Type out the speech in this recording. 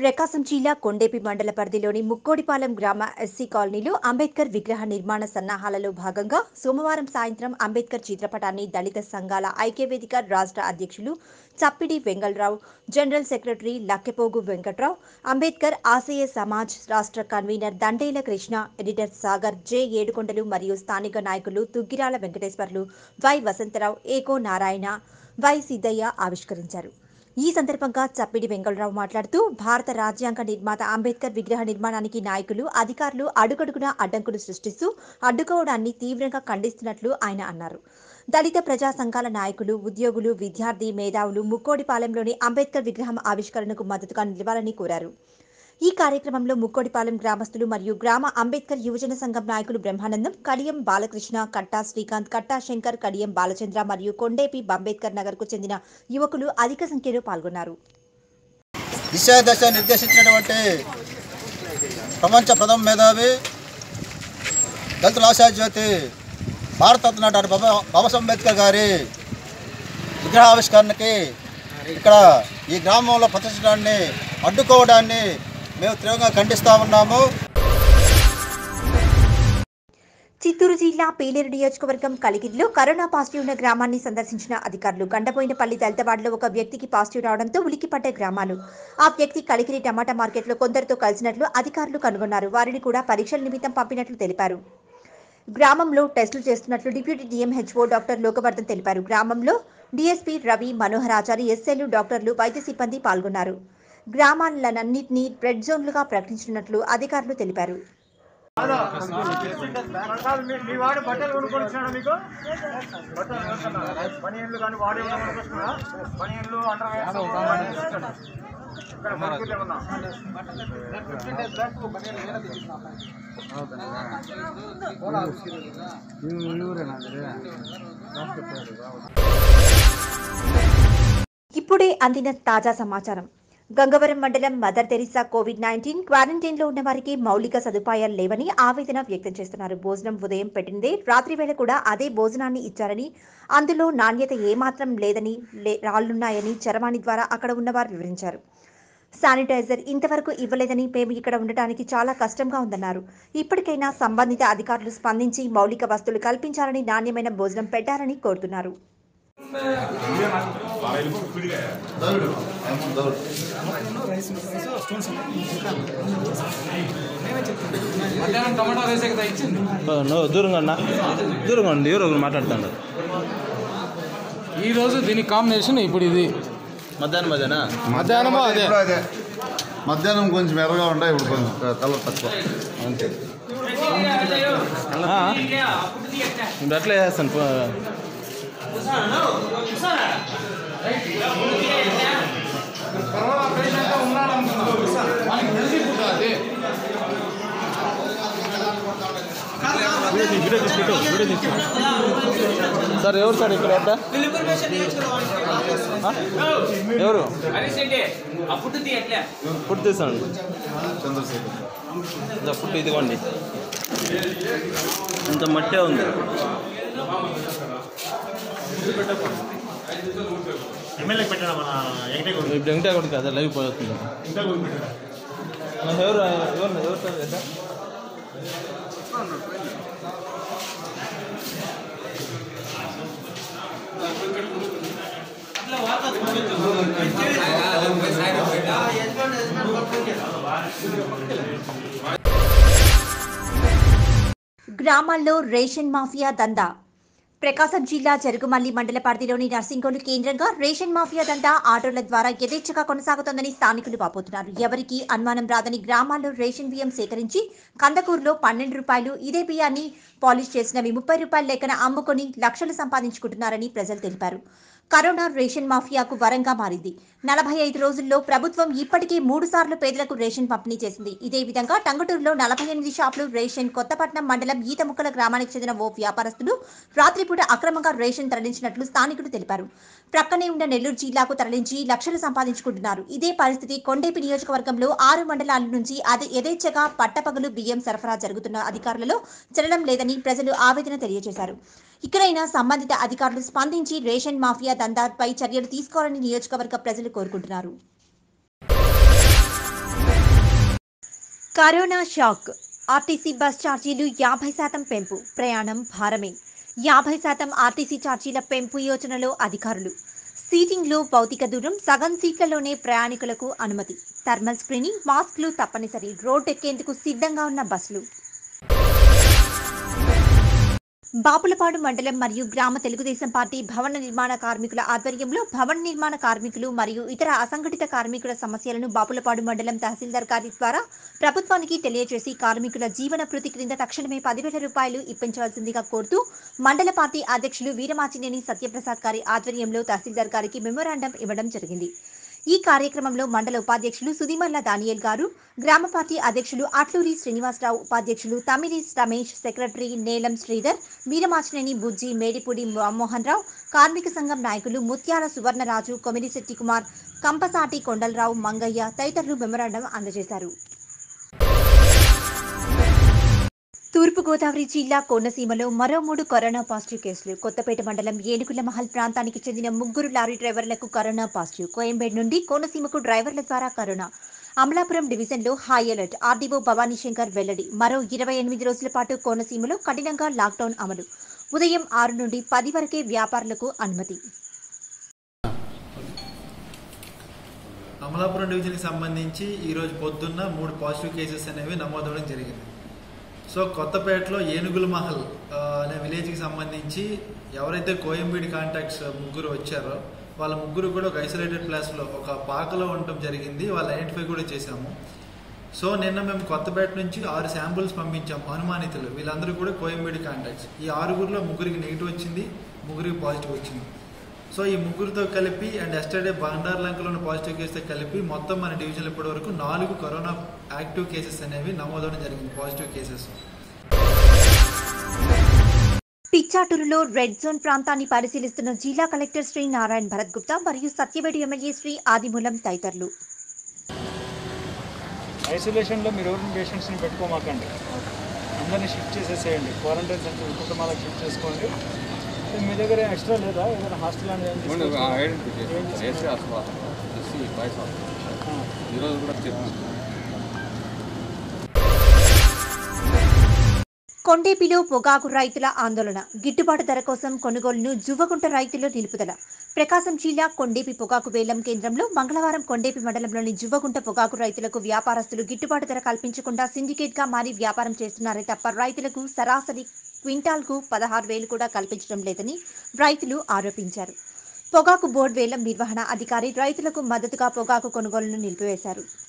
ప్రకాశం జిల్లా కొండేపి మండల పరిధిలోని ముక్కోడిపాలెం గ్రామ ఎస్సీ కాలనీలో అంబేద్కర్ విగ్రహ నిర్మాణ సన్నాహాలలో భాగంగా సోమవారం సాయంత్రం అంబేద్కర్ చిత్రపటాన్ని దళిత సంఘాల ఐక్యవేదిక రాష్ట్ర అధ్యక్షులు చప్పిడి వెంగళరావు జనరల్ సెక్రటరీ లక్కెపోగు వెంకట్రావు అంబేద్కర్ ఆశయ సమాజ్ రాష్ట్ర convener Dandela Krishna editor Sagar J Edukondalu మరియు స్థానిక నాయకులు తుగ్గిరాల వెంకటేశ్వర్లు వై వసంతరావు ఏకో నారాయణ వై సిద్దయ్య ఆవిష్కరించారు ఈ సందర్భంగా చప్పిడి వెంకటరావు మాట్లాడుతూ భారత రాజ్యాంగ నిర్మాత అంబేద్కర్ విగ్రహ నిర్మాణానికి నాయకులు అధికారులు అడుగడుగునా అడ్డంకులు సృష్టిస్తూ అడ్డుకోవడాన్ని తీవ్రంగా ఖండిస్తున్నట్లు ఆయన అన్నారు దళిత ప్రజా సంఘాల నాయకులు ఉద్యోగులు విద్యార్థి మేధావులు ముక్కోడిపాలెంలోని అంబేద్కర్ విగ్రహం ఆవిష్కరణకు మద్దతుగా నిలవాలని కోరారు ఈ కార్యక్రమంలో ముక్కోడిపాలెం గ్రామస్తులు మరియు గ్రామ అంబేద్కర్ యువజన సంఘం నాయకులు బ్రహ్మానందం కడియం బాలకృష్ణ కట్టా శ్రీకాంత్ కట్టా శంకర్ కడియం బాలచంద్ర మరియు కొండేపి అంబేద్కర్ నగర్కు చెందిన యువకులు అధిక సంఖ్యలో పాల్గొన్నారు దిశ దశ నిర్దేశించినటువంటి ప్రపంచ ప్రథమ మేధావి దళితుల ఆశాజ్యోతి భారతరత్న డాక్టర్ బాబా బాబాసాహెబ్ అంబేద్కర్ గారి విగ్రహావిష్కరణకి ఇక్కడ ఈ గ్రామంలో ప్రదర్శించడాన్ని అడ్డుకోవడాన్ని మేము తీవ్రంగా ఖండిస్తూ ఉన్నాము చిత్తూరు జిల్లా పీలేరు నియోజకవర్గం కలిగిరిలో కరోనా పాజిటివ్ ఉన్న గ్రామాన్ని సందర్శించిన అధికారులు గండపోయినపల్లి దళితవాడలో ఒక వ్యక్తికి పాజిటివ్ రావడంతో ఉలిక్కిపడ్డ గ్రామాలు ఆ వ్యక్తి కలిగిరి టమాటా మార్కెట్లో కొందరితో కలిసినట్లు అధికారులు కనుగొన్నారు వారిని కూడా పరీక్షల నిమిత్తం పంపినట్లు తెలిపారు గ్రామంలో టెస్టులు చేస్తున్నట్లు డిప్యూటీ డిఎంహెచ్ఓ డాక్టర్ లోకవర్ధన్ తెలిపారు గ్రామంలో డీఎస్పీ రవి మనోహరాచారి ఎస్ఎల్ డాక్టర్లు వైద్య సిబ్బంది పాల్గొన్నారు గ్రామాలన్నింటినీ రెడ్ జోన్లుగా ప్రకటించినట్లు అధికారులు తెలిపారు మీ వాడు బట్టలు కొనుక్కొని వచ్చినాడా మీకు బట్టలు కొనుక్కున్నారా? బనియన్లు కానీ వాడి కొనుక్కొచ్చుకున్నా బనియన్లు అండర్ ఇక్కడ సరుకులు ఏమన్నా ఫిఫ్టీన్ డేస్ బ్యాక్ బనియన్లు వేరే తెచ్చుకున్నా ఇప్పుడే అందిన తాజా సమాచారం గంగవరం మండలం మదర్ తెరిసా కోవిడ్ నైన్టీన్ క్వారంటైన్లో ఉన్న వారికి మౌలిక సదుపాయాలు లేవని ఆవేదన వ్యక్తం చేస్తున్నారు భోజనం ఉదయం పెట్టిందే రాత్రి వేళ కూడా అదే భోజనాన్ని ఇచ్చారని అందులో నాణ్యత ఏమాత్రం లేదని లే- రాళ్లున్నాయని చరవాణి ద్వారా అక్కడ ఉన్నవారు వివరించారు శానిటైజర్ ఇంతవరకు ఇవ్వలేదని మేము ఇక్కడ ఉండటానికి చాలా కష్టంగా ఉందన్నారు ఇప్పటికైనా సంబంధిత అధికారులు స్పందించి మౌలిక వస్తువులు కల్పించాలని నాణ్యమైన భోజనం పెట్టాలని కోరుతున్నారు మధ్యాహ్నం టమాటా రైస్ కదా ఇచ్చింది నువ్వు దూరంగా ఉన్నా దూరంగా ఉండి ఎవరు ఒకరు మాట్లాడుతాడు ఈ రోజు దీని కాంబినేషన్ ఇప్పుడు ఇది మధ్యాహ్నం మధ్యాహ్నం మధ్యాహ్నం అదే ఇప్పుడు అదే మధ్యాహ్నం కొంచెం ఎర్రగా ఉంటాయి ఇప్పుడు కొంచెం కలర్ తక్కువ అంతే ఇప్పుడు అట్లే చేస్తాను పో- కరోనా పేషెంట్ ఉన్నాడు అనుకున్నాను మనకి హెల్తీ ఫుడ్ అది వీడియో తీసి పెట్టు, వీడియో తీసి సార్ ఎవరు సార్ ఇక్కడ అడ్డ ఆ? ఎవరు ఫుడ్ తీసాను చంద్రశేఖర్ ఇంత ఫుడ్ ఇదిగోండి ఇంత మట్టే ఉంది ఇప్పుడు వెంకటే కూడా కదా లైవ్ పోతుంది ఎవరు ఎవరు ఎవరు సార్ ఎట్లా? గ్రామాల్లో రేషన్ మాఫియా దందా ప్రకాశం జిల్లా జరుగుమల్లి మండల పరిధిలోని నర్సింగోలు కేంద్రంగా రేషన్ మాఫియా దందా ఆటోల ద్వారా యథేచ్ఛగా కొనసాగుతోందని స్థానికులు వాపోతున్నారు ఎవరికీ అనుమానం రాదని గ్రామాల్లో రేషన్ బియ్యం సేకరించి కందకూరులో పన్నెండు రూపాయలు ఇదే బియ్యాన్ని పాలిష్ చేసినవి ముప్పై రూపాయల లెక్కన అమ్ముకొని లక్షలు సంపాదించుకుంటున్నారని ప్రజలు తెలిపారు కరోనా రేషన్ మాఫియాకు వరంగా మారింది నలభై ఐదు రోజుల్లో ప్రభుత్వం ఇప్పటికే మూడు సార్లు పేదలకు రేషన్ పంపిణీ చేసింది ఇదే విధంగా టంగుటూరులో నలభై ఎనిమిది షాపులు రేషన్ కొత్తపట్నం మండలం ఈతముక్కల గ్రామానికి చెందిన ఓ వ్యాపారస్తులు రాత్రిపూట అక్రమంగా రేషన్ తరలించినట్లు స్థానికులు తెలిపారు ప్రక్కనే ఉన్న నెల్లూరు జిల్లాకు తరలించి లక్షలు సంపాదించుకుంటున్నారు ఇదే పరిస్థితి కొండేపి నియోజకవర్గంలో ఆరు మండలాల నుంచి అదే యథేచ్ఛగా పట్టపగలు బియ్యం సరఫరా జరుగుతున్న అధికారులలో చలనం లేదని ప్రజలు ఆవేదన తెలియజేశారు ఇక్కడైనా సంబంధిత అధికారులు స్పందించి రేషన్ మాఫియా దందాపై చర్యలు తీసుకోవాలని నియోజకవర్గ ప్రజలు కోరుకుంటున్నారు కరోనా షాక్ ఆర్టీసీ బస్ ఛార్జీలు యాభై శాతం పెంపు ప్రయాణం భారమే యాభై శాతం ఆర్టీసీ ఛార్జీల పెంపు యోచనలో అధికారులు సీటింగ్లో భౌతిక దూరం సగం సీట్లలోనే ప్రయాణికులకు అనుమతి థర్మల్ స్క్రీనింగ్ మాస్క్లు తప్పనిసరి రోడ్ ఎక్కేందుకు సిద్ధంగా ఉన్న బస్సులు బాపులపాడు మండలం మరియు గ్రామ తెలుగుదేశం పార్టీ భవన నిర్మాణ కార్మికుల ఆధ్వర్యంలో భవన నిర్మాణ కార్మికులు మరియు ఇతర అసంఘటిత కార్మికుల సమస్యలను బాపులపాడు మండలం తహసీల్దార్ గారి ద్వారా ప్రభుత్వానికి తెలియజేసి కార్మికుల జీవన భృతి క్రింద తక్షణమే పదివేల రూపాయలు ఇప్పించవలసిందిగా కోరుతూ మండల పార్టీ అధ్యక్షులు వీరమాచినేని సత్యప్రసాద్ గారి ఆధ్వర్యంలో తహసీల్దార్ గారికి మెమోరాండం ఇవ్వడం జరిగింది ఈ కార్యక్రమంలో మండల ఉపాధ్యక్షులు సుధిమల్ల దానియేల్ గారు గ్రామ పార్టీ అధ్యక్షులు అట్లూరి శ్రీనివాసరావు ఉపాధ్యక్షులు తమిళి రమేష్ సెక్రటరీ నేలం శ్రీధర్ వీరమాచినేని బుజ్జి మేడిపూడి మోహన్ రావు కార్మిక సంఘం నాయకులు ముత్యాల సువర్ణరాజు కొమిరిశెట్టి కుమార్ కంపసాటి కొండలరావు మంగయ్య తదితరులు మెమరాండం అందజేశారు తూర్పుగోదావరి జిల్లా కోనసీమలో మరో మూడు కరోనా పాజిటివ్ కేసులు కొత్తపేట మండలం ఏనుగుల మహల్ ప్రాంతానికి చెందిన ముగ్గురు లారీ డ్రైవర్లకు కరోనా పాజిటివ్ కోయంబేడ్ నుండి కోనసీమకు డ్రైవర్ల ద్వారా కరోనా అమలాపురం డివిజన్లో high alert RDO Bhavani Shankar వెల్లడి మరో ఇరవై ఎనిమిది రోజుల పాటు కోనసీమలో కఠినంగా లాక్డౌన్ అమలు ఉదయం ఆరు నుండి పది వరకే వ్యాపారులకు అనుమతి అమలాపురం డివిజన్కి సంబంధించి ఈరోజు పొద్దున్న మూడు పాజిటివ్ కేసెస్ అనేవి నమోదవడం జరిగింది సో కొత్తపేటలో ఏనుగుల మహల్ ఆ, అనే విలేజ్కి సంబంధించి ఎవరైతే కోయంబీడి కాంటాక్ట్స్ ముగ్గురు వచ్చారో వాళ్ళ ముగ్గురు కూడా ఒక ఐసోలేటెడ్ ప్లేస్లో ఒక పాకలో ఉండటం జరిగింది వాళ్ళు ఐడెంటిఫై కూడా చేశాము సో నిన్న మేము కొత్తపేట నుంచి ఆరు శాంపుల్స్ పంపించాము అనుమానితులు వీళ్ళందరూ కూడా కోయంబేడి కాంటాక్ట్స్ ఈ ఆరుగురిలో ముగ్గురికి నెగిటివ్ వచ్చింది ముగ్గురికి పాజిటివ్ వచ్చింది సో ఈ ముగ్గురితో కలిపి అండ్ ఎస్టర్డే బండార్లంకలో ఉన్న పాజిటివ్ కేసుతో కలిపి మొత్తం మన డివిజన్లో ఇప్పటి వరకు నాలుగు కరోనా యాక్టివ్ కేసెస్ అనేవి నమోదవడం జరిగింది పాజిటివ్ కేసెస్ పిచ్చాటూరులో రెడ్ జోన్ ప్రాంతాన్ని పరిశీలిస్తున్న జిల్లా కలెక్టర్ శ్రీ నారాయణ భరత్ గుప్తా మరియు సత్యవేడి ఎమ్మెల్యే శ్రీ ఆదిమూలం తదితరులు ఐసోలేషన్లో మీరు ఎవరిని పేషెంట్స్ని పెట్టుకోమాకండి అందరినీ షిఫ్ట్ చేసేసేయండి క్వారంటైన్ సెంటర్ కుటుంబాలకు షిఫ్ట్ చేసుకోండి మీ దగ్గర ఎక్స్ట్రా లేదా ఏదైనా హాస్టల్ అనేది ఏం తీసుకొచ్చారా? ఏం తీసుకొచ్చారా? ఆ. ఈరోజు కూడా చెప్పాను కొండేపిలో పొగాకు రైతుల ఆందోళన గిట్టుబాటు ధర కోసం కొనుగోలును జువ్వకుంట రైతులు నిలుపుదల ప్రకాశం జిల్లా కొండేపి పొగాకు వేలం కేంద్రంలో మంగళవారం కొండేపి మండలంలోని జువ్వగుంట పొగాకు రైతులకు వ్యాపారస్తులు గిట్టుబాటు ధర కల్పించకుండా సిండికేట్ గా మారి వ్యాపారం చేస్తున్నారే తప్ప రైతులకు సరాసరి క్వింటాల్కు పదహారు వేలు కూడా కల్పించడం లేదని రైతులు ఆరోపించారు పొగాకు బోర్డు వేలం నిర్వహణ అధికారి రైతులకు మద్దతుగా పొగాకు కొనుగోలును నిలిపివేశారు